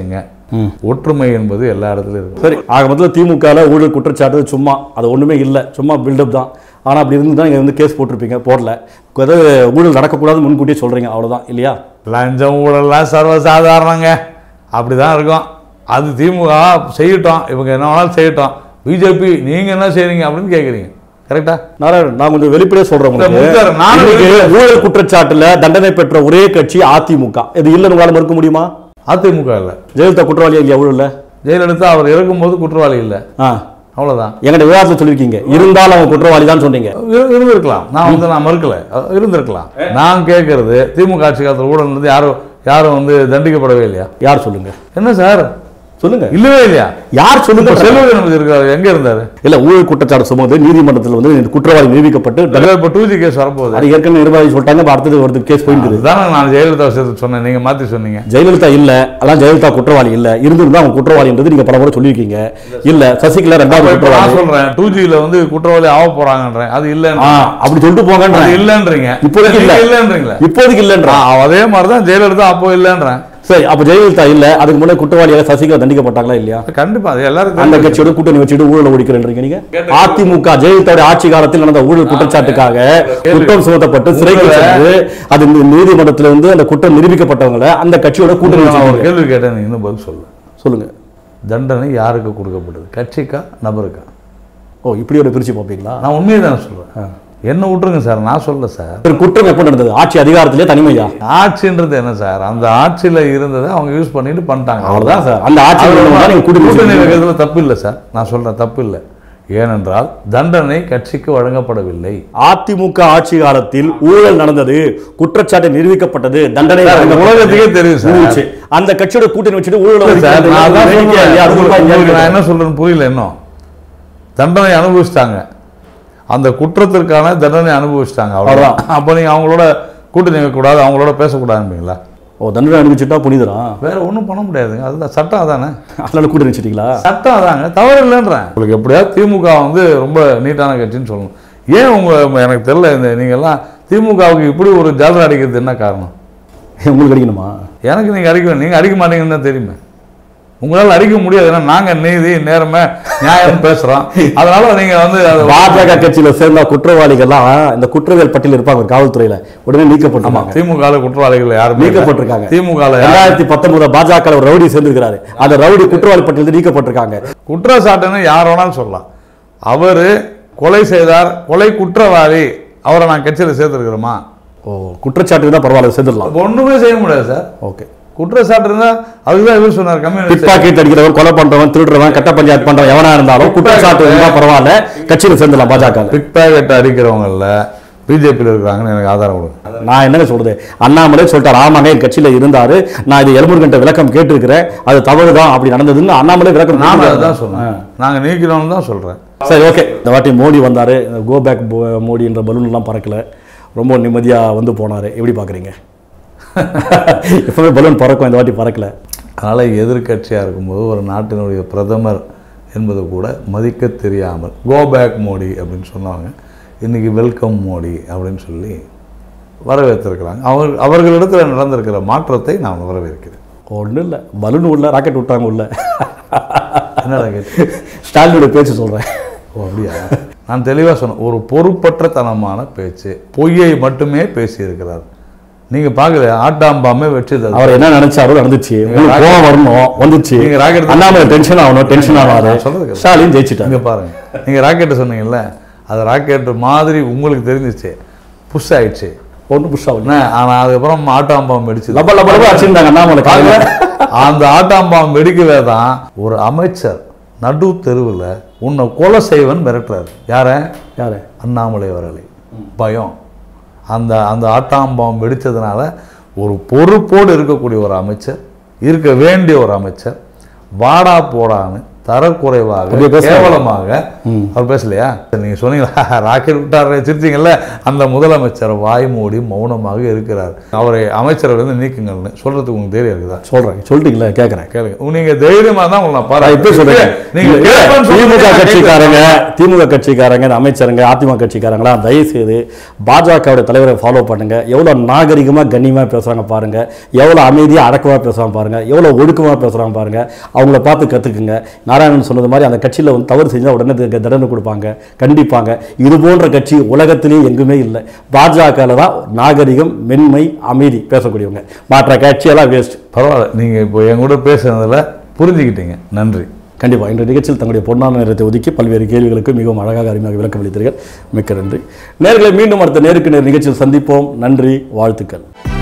ம். ஒற்றுமை என்பது எல்லா இடத்துலையும் இருக்கும் சரி ஆக மொத்தத்தில் திமுகவில் ஊழல் குற்றச்சாட்டு சும்மா அது ஒன்றுமே இல்லை சும்மா பில்டப் தான் ஆனால் அப்படி இருந்து தான் இங்கே வந்து கேஸ் போட்டிருப்பீங்க போடல ஏதாவது ஊழல் நடக்கக்கூடாதுன்னு முன்கூட்டியே சொல்கிறீங்க அவ்வளோதான் இல்லையா லஞ்சம் ஊழல்லாம் சர்வசாதாரணங்க அப்படி தான் இருக்கும் அது திமுக செய்யட்டும் இவங்க என்ன வேணாலும் செய்யட்டும் பிஜேபி நீங்கள் என்ன செய்றீங்க அப்படின்னு கேட்குறீங்க கரெக்டா நாராயணன் நான் கொஞ்சம் வெளிப்படையாக சொல்கிறேன் இல்ல, முத்தாரு, நானும் உங்களுக்கு ஊழல் குற்றச்சாட்டுல தண்டனை பெற்ற ஒரே கட்சி அதிமுக இது இல்லைன்னு உங்களால் மறுக்க முடியுமா அதிமுக இல்லை ஜெயலலிதா குற்றவாளியா இல்லையா ஊழல்ல ஜெயலலிதா அவர் இருக்கும்போது குற்றவாளி இல்லை ஆ அவ்வளோதான் எங்கிட்ட விவாதத்தில் சொல்லியிருக்கீங்க இருந்தாலும் அவங்க குற்றவாளி தான் சொன்னீங்க இரு- இருந்திருக்கலாம் நான் வந்து நான் மறுக்கல அஹ் இருந்திருக்கலாம் நான் கேட்கறது திமுக ஆட்சி காலத்தில் ஊழல் இருந்து யாரும் யாரும் வந்து தண்டிக்கப்படவே இல்லையா யார் சொல்லுங்க என்ன சார் சொல்லுங்க இல்லவே இல்லையா யார் சொல்லுங்க இப்ப செல்வ கணபதி இருக்காரு எங்க இருந்தாரு இல்ல ஊழல் குற்றச்சாட்டு சுமந்து நீதிமன்றத்தில் வந்து இந்த குற்றவாளி நிரூபிக்கப்பட்டு தண்டனை- இப்ப டூ ஜி கேஸ் வரப்போகுது அது ஏற்கனவே நிர்வாகி சொல்லிட்டாங்க இப்ப அடுத்தது ஒரு கேஸ் போயிட்டு அதுதானே நான் ஜெயலலிதா சேர்த்து சொன்னேன் நீங்க மாத்தி சொன்னீங்க ஜெயலலிதா இல்ல அதான் ஜெயலலிதா குற்றவாளி இல்ல இருந்திருந்தா அவங்க குற்றவாளின்றது நீங்க பல முறை சொல்லியிருக்கீங்க இல்ல சசிகலா ரெண்டாவது இப்ப நான் குற்றவாளி சொல்றேன் டூ ஜில வந்து குற்றவாளி ஆக போறாங்கன்றேன் அது ஆ, இல்லைன்னு அப்படி சொல்லிட்டு போங்கன்ற அது இல்லன்றீங்க இப்போதைக்கு இல்ல. நீங்க இல்லன்றீங்களா இப்போதைக்கு இல்லன்ற நான் அதே மாதிரி தான் ஜெயலலிதா அப்போ இல்லன்றேன் சரி அப்ப ஜெயலலிதா இல்ல அதுக்கு முன்னாடி குற்றவாளியாக சசிகலா தண்டிக்கப்பட்டாங்களா இல்லையா கண்டிப்பா அது எல்லாருக்கும் அந்த கட்சியோட கூட்டணி வச்சுட்டு ஊழல் ஒழிக்கிறேன்றீங்க நீங்க அதிமுக ஜெயலலிதாவுடைய ஆட்சி காலத்தில் நடந்த ஊழல் குற்றச்சாட்டுக்காக குற்றம் சுமத்தப்பட்டு சிறைக்கு உங்களை- சென்று அது நீ- நீதிமன்றத்துல வந்து அந்த குற்றம் நிரூபிக்கப்பட்டவங்களை அந்த கட்சியோட கூட்டணி நான் ஒரு வச்சிருக்கீங்க. கேள்வி கேட்டேன் நீங்க இன்னும் பதில் சொல்லு சொல்லுங்க தண்டனை யாருக்கு கொடுக்கப்படுது கட்சிக்கா நபருக்கா ஓ இப்படி ஒரு பிரிச்சு பார்ப்பீங்களா நான் உண்மையை தானே சொல்றேன் என்ன விட்டுருங்க சார் நான் சொல்ல சார் ஒரு குற்றம் எப்போ நடந்தது ஆட்சி அதிகாரத்திலே தனிமையா ஆட்சின்றது என்ன சார் அந்த ஆட்சியில இருந்ததை அவங்க யூஸ் பண்ணிட்டு பண்ணிட்டாங்க அவ்வளவுதான் சார் அந்த ஆட்சி அது மூலமா நீங்க கூட்டணி கூட்டணி வச்சிருக்கீங்க. வைக்கிறதுல தப்பு இல்லை சார் நான் சொல்றேன் தப்பு இல்லை ஏனென்றால் தண்டனை கட்சிக்கு வழங்கப்படவில்லை அதிமுக ஆட்சி காலத்தில் ஊழல் நடந்தது குற்றச்சாட்டு நிரூபிக்கப்பட்டது தண்டனை சார், வழங்கப்பட்டது. உலகத்துக்கே தெரியும் சார். முடிஞ்சுச்சு. அந்த கட்சியோட கூட்டணி வச்சுட்டு ஊழல் சார், ஒழிக்கிறது நான் அதான் வேடிக்கையா சொல்றேன். இல்லையா? அது உங்களுக்கு- உங்களுக்கு உங்களுக்கு நான் கேட்கிறேன். என்ன சொல்றேன்னு புரியல இன்னும் தண்டனை அனுபவிச்சிட்டாங்க அந்த குற்றத்திற்கான தண்டனை அனுபவிச்சிட்டாங்க அவ்வளவுதான் அப்போ நீங்க அவங்களோட கூட்டணி வைக்கக்கூடாது அவங்களோட பேசக்கூடாதுங்களா ஓ தண்டனை அனுபவிச்சுட்டா புனிதரா வேற ஒன்றும் பண்ண முடியாதுங்க அதுதான் சட்டம் அதானே அதனால கூட்டணி வச்சுட்டீங்களா சட்டம் அதாங்க தவறு இல்லைன்றேன் உங்களுக்கு எப்படியாவது திமுக வந்து ரொம்ப நீட்டான கட்சின்னு சொல்லணும் ஏன் உங்க எனக்கு தெரியல இந்த நீங்கெல்லாம் திமுகவுக்கு இப்படி ஒரு ஜாலர் அடிக்கிறது என்ன காரணம் உங்களுக்கு அடிக்கணுமா எனக்கு நீங்க அடிக்க நீங்க அடிக்க மாட்டீங்கன்னு தான் தெரியுமே உங்களால் அடிக்க முடியாது ஏன்னா நாங்க நீதி நேர்மை நியாயம் பேசுறோம் அதனால நீங்க வந்து அதை பாஜக கட்சியில சேர்ந்த குற்றவாளிகள்லாம் இந்த குற்றவியல் பட்டியல் இருப்பாங்க ஒரு காவல்துறையில உடனே ஆமா நீக்கப்பட்டிருக்காங்க திமுக குற்றவாளிகள் யாருமே இல்ல. நீக்கப்பட்டிருக்காங்க. திமுக ரெண்டாயிரத்தி பத்தொன்பது பாஜக ஒரு ரவுடி சேர்ந்திருக்கிறாரு அந்த ரவுடி குற்றவாளி பட்டியல் நீக்கப்பட்டிருக்காங்க குற்றச்சாட்டுன்னு யார் வேணாலும் சொல்லலாம் அவரு கொலை செய்தார் கொலை குற்றவாளி அவரை நான் கட்சியில சேர்த்துருக்கிறோமா ஓ குற்றச்சாட்டு தான் பரவாயில்ல சேர்ந்துடலாம் ஒண்ணுமே செய்ய முடியாது சார் ஓகே குற்றச்சாட்டு இருந்தா அதுதான் இவர் சொன்னார் கம்யூனிஸ்ட் பிக்பாக்கெட் அடிக்கிறவன் கொலை பண்றவன் திருடுறவன் கட்ட பஞ்சாயத்து பண்றவன் எவனா இருந்தாலும் குற்றச்சாட்டு இருந்தா பரவாயில்ல கட்சியில சேர்ந்துடலாம் பாஜக பிக் பேக்கெட் அடிக்கிறவங்கள பிஜேபியில் இருக்கிறாங்கன்னு எனக்கு ஆதாரம் கொடுங்க நான் என்னங்க சொல்றது அண்ணாமலை சொல்லிட்டாரு ஆமாங்க என் கட்சியில இருந்தாரு நான் இது எலும்புர்கிட்ட விளக்கம் கேட்டிருக்கிறேன் அது தவறுதான் அப்படி நடந்ததுன்னு அண்ணாமலை விளக்கம் நானும் கொடுத்திருக்காரு. அதுதான் சொன்னேன் நாங்க நீக்கிறோம்னு தான் சொல்றேன் சரி ஓகே இந்த வாட்டி மோடி வந்தார் கோ பேக் மோடின்ற பலூன்லாம் பறக்கல ரொம்ப நிம்மதியாக வந்து போனார் எப்படி பார்க்குறீங்க எப்பவுமே பலூன் பறக்கும் இந்த வாட்டி பறக்கல அதனால எதிர்க்கட்சியா இருக்கும்போது ஒரு நாட்டினுடைய பிரதமர் என்பது கூட மதிக்க தெரியாமல் கோ பேக் மோடி அப்படின்னு சொன்னவங்க இன்னைக்கு வெல்கம் மோடி அப்படின்னு சொல்லி வரவேற்றிருக்கிறாங்க அவர் அவர்களிடத்தில் நடந்திருக்கிற மாற்றத்தை நான் வரவேற்கிறேன் ஒன்றும் இல்லை பலூன் உள்ள ராக்கெட் விட்டாங்க உள்ள என்னடா கேட்டு ஸ்டாலினோட பேச்சு சொல்கிறேன் ஓ அப்படியா நான் தெளிவாக சொன்னேன் ஒரு பொறுப்பற்ற தனமான பேச்சு பொய்யை மட்டுமே பேசியிருக்கிறார் நீங்க பார்க்கல ஆட்டாம்பாமே வெற்றி தரு அவர் என்ன நினைச்சாரோ நடந்துச்சு உங்களுக்கு கோவம் வரணும் வந்துச்சு நீங்க ராக்கெட் அண்ணாமலை டென்ஷன் ஆகணும் டென்ஷன் ஆனாரு நான் சொல்றது கேளு. ஸ்டாலின் ஜெயிச்சிட்டாங்க இங்க பாருங்க நீங்க ராக்கெட் சொன்னீங்கல்ல அது ராக்கெட் மாதிரி உங்களுக்கு தெரிஞ்சிச்சு புஷ் ஆயிடுச்சு ஒன்றும் புஷ் ஆகல என்ன ஆனா அதுக்கப்புறம் ஆட்டாம்பாம் வெடிச்சு லப லப லப வச்சிருந்தாங்க அண்ணாமலை காலையில அந்த ஆட்டாம்பாம் வெடிக்கவே தான் ஒரு அமைச்சர் நடு தெருவுல உன்னை கொலை செய்வன் மிரட்டுறாரு யார யாரு அண்ணாமலை அவர்களை பயம் அந்த அந்த ஆட்டாம்பாம் வெடிச்சதுனால ஒரு பொறுப்போடு இருக்கக்கூடிய ஒரு அமைச்சர் இருக்க வேண்டிய ஒரு அமைச்சர் வாடா போடான்னு தரக்குறைவாக அப்படியே பேசுறாரு. கேவலமாக அவர் பேசலையா நீங்க சொன்னீங்களா ராக்கெட் விட்டாரு சிரிச்சிங்கல்ல அந்த முதலமைச்சர் வாய் மூடி மௌனமாக இருக்கிறார் அவரை அமைச்சரை வந்து நீக்குங்கள்னு சொல்றதுக்கு உங்களுக்கு தைரியம் இருக்குதா சொல்கிறேன் சொல்லிட்டீங்களா கேட்குறேன் கேளுங்க நீங்க தைரியமா தான் உங்களை நான் நான் இப்ப சொல்றேன் நீங்க இல்ல, கேட்பேன்னு திமுக சொன்னீங்க, நான் கட்சிக்காரங்க கேட்கல. திமுக கட்சிக்காரங்க இந்த அமைச்சருங்க அதிமுக கட்சிக்காரங்களா தயவு செய்து பாஜகவுடைய தலைவரை ஃபாலோ பண்ணுங்க எவ்வளவு நாகரிகமா கண்ணியமா பேசுறாங்க பாருங்க எவ்வளவு அமைதியா அடக்கமா பேசுறாங்க பாருங்க எவ்வளவு ஒடுக்கமா பேசுறாங்க பாருங்க அவங்கள பார்த்து கத்துக்குங்க நாராயணன் சொன்னது மாதிரி அந்த கட்சியில வந்து தவறு செஞ்சா உடனே த- தண்டனை கொடுப்பாங்க கண்டிப்பாங்க இது போன்ற கட்சி உலகத்திலேயே எங்குமே இல்லை பாஜகவில் தான் நாகரிகம் மென்மை அமைதி பேசக்கூடியவங்க மற்ற கட்சியெல்லாம் வேஸ்ட் பரவாயில்ல நீங்க இப்போ என் கூட பேசுனதுல புரிஞ்சுக்கிட்டீங்க நன்றி கண்டிப்பாக இந்த நிகழ்ச்சியில் தங்களுடைய பொன்னான நேரத்தை ஒதுக்கி பல்வேறு கேள்விகளுக்கு மிகவும் அழகாக அருமையாக விளக்கம் அளித்தீர்கள் மிக்க நன்றி நேர்களை மீண்டும் அடுத்த நேருக்கு நேர் நிகழ்ச்சியில் சந்திப்போம் நன்றி வாழ்த்துக்கள்